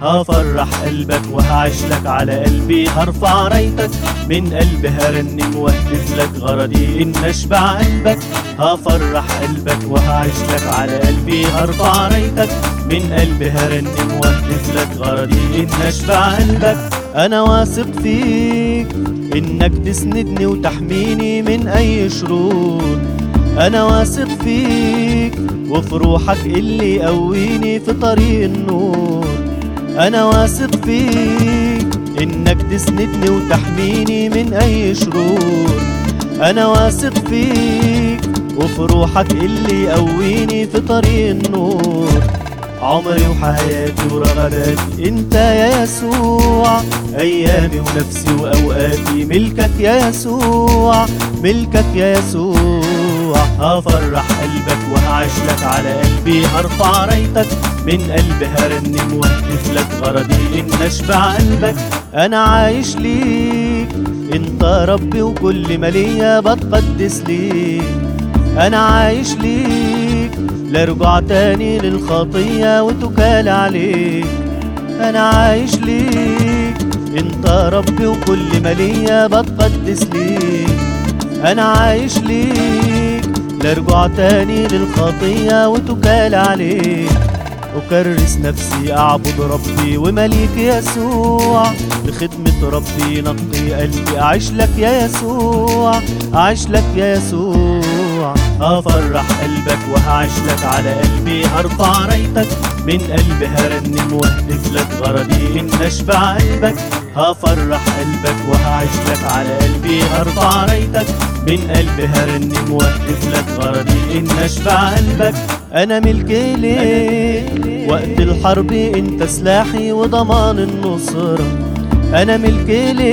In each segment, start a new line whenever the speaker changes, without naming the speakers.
هفرح قلبك وهعيش لك على قلبي هرفع رايتك من قلبي هرنم واهتف لك غرضي ان اشبع قلبك هفرح قلبك وهعيش لك على قلبي هرفع رايتك من قلبي هرنم واهتف لك غرضي ان اشبع قلبك انا واثق فيك انك تسندني وتحميني من اي شرور انا واثق فيك وفي روحك اللي يقويني في طريق النور انا واثق فيك انك تسندني وتحميني من اي شرور انا واثق فيك وفي روحك اللي يقويني في طريق النور عمري وحياتي ورغباتي انت يا يسوع ايامي ونفسي واوقاتي ملكك يا يسوع ملكك يا يسوع هفرح قلبك وهعيش لك على قلبي هرفع رايتك من قلبي هرنم واهتف لك غرضي ان اشبع قلبك انا عايش ليك انت ربي وكل ما ليا بتقدس ليك انا عايش ليك لا رجوع تاني للخطية وتكال عليك انا عايش ليك انت ربي وكل ما ليا بتقدس ليك انا عايش ليك لا رجوع تاني للخطية وتكال عليك أكرس نفسي أعبد ربي ومليك يسوع بخدمة ربي نقي قلبي أعيش لك يا يسوع أعيش لك يا يسوع هفرح قلبك وهعيش لك على قلبي هرفع رايتك من قلبي هرنم واهتف لك غرضي إن أشبع قلبك هفرح قلبك وهعيش لك على قلبي هرفع رايتك من قلبي هرنم واهتف لك غرضي إن أشبع قلبك أنا ملك ليك وقت الحرب انت سلاحي وضمان النصرة انا ملك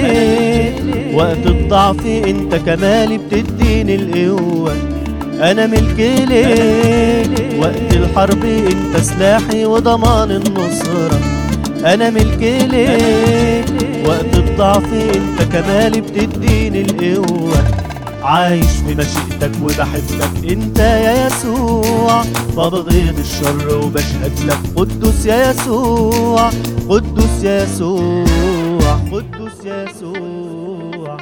ليك وقت الضعف انت كمالي بتديني القوة انا ملك ليك وقت الحرب انت سلاحي وضمان النصرة انا ملك ليك وقت الضعف انت كمالي بتديني القوة عايش في مشيئتك وبحبك انت يا يسوع ببغض الشر وبشهد لك قدوس يا يسوع قدوس يا يسوع قدوس يا يسوع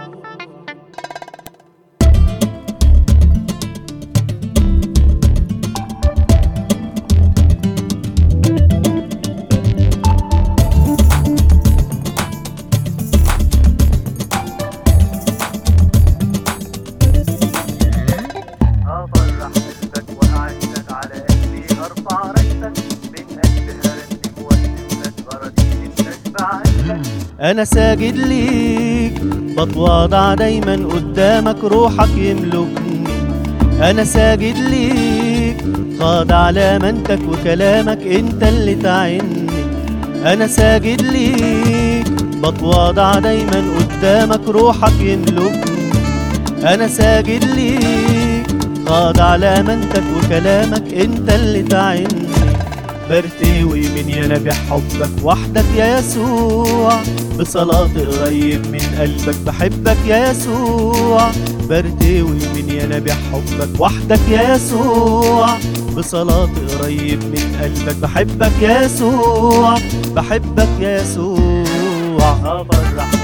هفرح قلبك وهعيش لك على قلبي هرفع رايتك من قلبي هرنم واهتف لك غرضي ان اشبع قلبك انا ساجد ليك بتواضع دايما قدامك روحك يملكني انا ساجد ليك خاضع لمنتك وكلامك انت اللي تعني انا ساجد ليك بتواضع دايما قدامك روحك يملكني انا ساجد ليك خاضع لمنتك وكلامك انت اللي تعني برتوي من ينابيع حبك وحدك يا يسوع بصلاتي قريب من قلبك بحبك يا يسوع برتوي من ينابيع حبك وحدك يا يسوع بصلاتي قريب من قلبك بحبك يا يسوع بحبك يا يسوع هفرح